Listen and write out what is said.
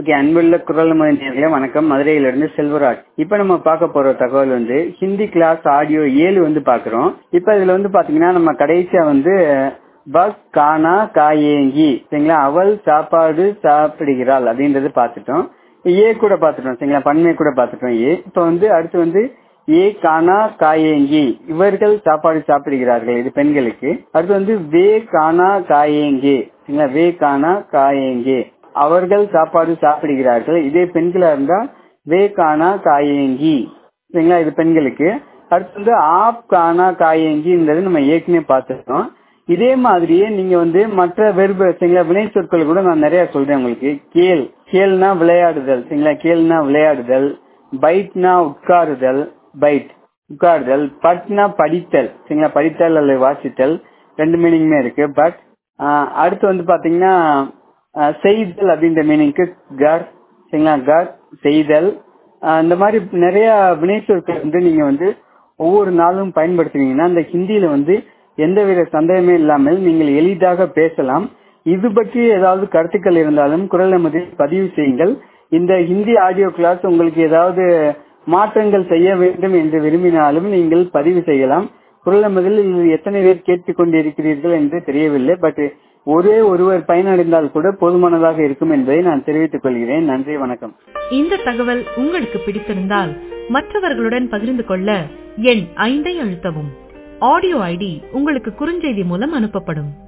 okay அன்புள்ள குரல் மொழி நேர்களே வணக்கம் மதுரையிலிருந்து செல்வராஜ் இப்ப நம்ம பார்க்க போற தகவல் வந்து ஹிந்தி கிளாஸ் ஆடியோ ஏழு வந்து பாக்குறோம் இப்ப இதுல வந்து பாத்தீங்கன்னா நம்ம கடைசியா வந்து பஸ் கானா காயேங்கி சரிங்களா அவள் சாப்பாடு சாப்பிடுகிறாள் அப்படின்றது பார்த்துட்டோம் ஏ கூட பார்த்துட்டோம் சரிங்களா பன்மை கூட பார்த்துட்டோம் ஏ இப்ப வந்து அடுத்து வந்து ஏ கானா காயேங்கி இவர்கள் சாப்பாடு சாப்பிடுகிறார்கள் இது பெண்களுக்கு அடுத்து வந்து வே கானா காயேங்கே சரிங்களா வே கானா காயேங்கே அவர்கள் சாப்பாடு சாப்பிடுகிறார்கள் இதே பெண்களா இருந்தா வே கானா காயேங்கி சரிங்களா இது பெண்களுக்கு அடுத்து வந்து ஆப் கானா காயேங்கின்றது நம்ம ஏற்கனவே பார்த்துருக்கோம் இதே மாதிரியே நீங்க வந்து மற்ற வெறுப்பு சரிங்களா வினை சொற்கள் கூட நான் நிறைய சொல்றேன் உங்களுக்கு கேள் கேள்னா விளையாடுதல் சரிங்களா கேள்னா விளையாடுதல் பைட்னா உட்காருதல் பைட் உட்காருதல் பட்னா படித்தல் சரிங்களா படித்தல் அல்லது வாசித்தல் ரெண்டு மீனிங்குமே இருக்கு பட் அடுத்து வந்து பாத்தீங்கன்னா செய்தல் அப்படின்ற மீனிங்க்கு கர் சரிங்களா கர் செய்தல் இந்த மாதிரி நிறைய வினை சொற்கள் வந்து நீங்க வந்து ஒவ்வொரு நாளும் பயன்படுத்துவீங்கன்னா அந்த ஹிந்தியில வந்து எந்தவித சந்தேகமே இல்லாமல் நீங்கள் எளிதாக பேசலாம் இது பற்றி ஏதாவது கருத்துக்கள் இருந்தாலும் குரல் நமதில் பதிவு செய்யுங்கள் இந்த ஹிந்தி ஆடியோ கிளாஸ் உங்களுக்கு ஏதாவது மாற்றங்கள் செய்ய வேண்டும் என்று விரும்பினாலும் நீங்கள் பதிவு செய்யலாம் குரல் நமதில் எத்தனை பேர் கேட்டுக் கொண்டிருக்கிறீர்கள் என்று தெரியவில்லை பட் ஒரே ஒருவர் பயனடைந்தால் கூட போதுமானதாக இருக்கும் என்பதை நான் தெரிவித்துக் கொள்கிறேன் நன்றி வணக்கம் இந்த தகவல் உங்களுக்கு பிடித்திருந்தால் மற்றவர்களுடன் பகிர்ந்து கொள்ள எண் ஐந்தை அழுத்தவும் ஆடியோ ஐடி உங்களுக்கு குறுஞ்செய்தி மூலம் அனுப்பப்படும்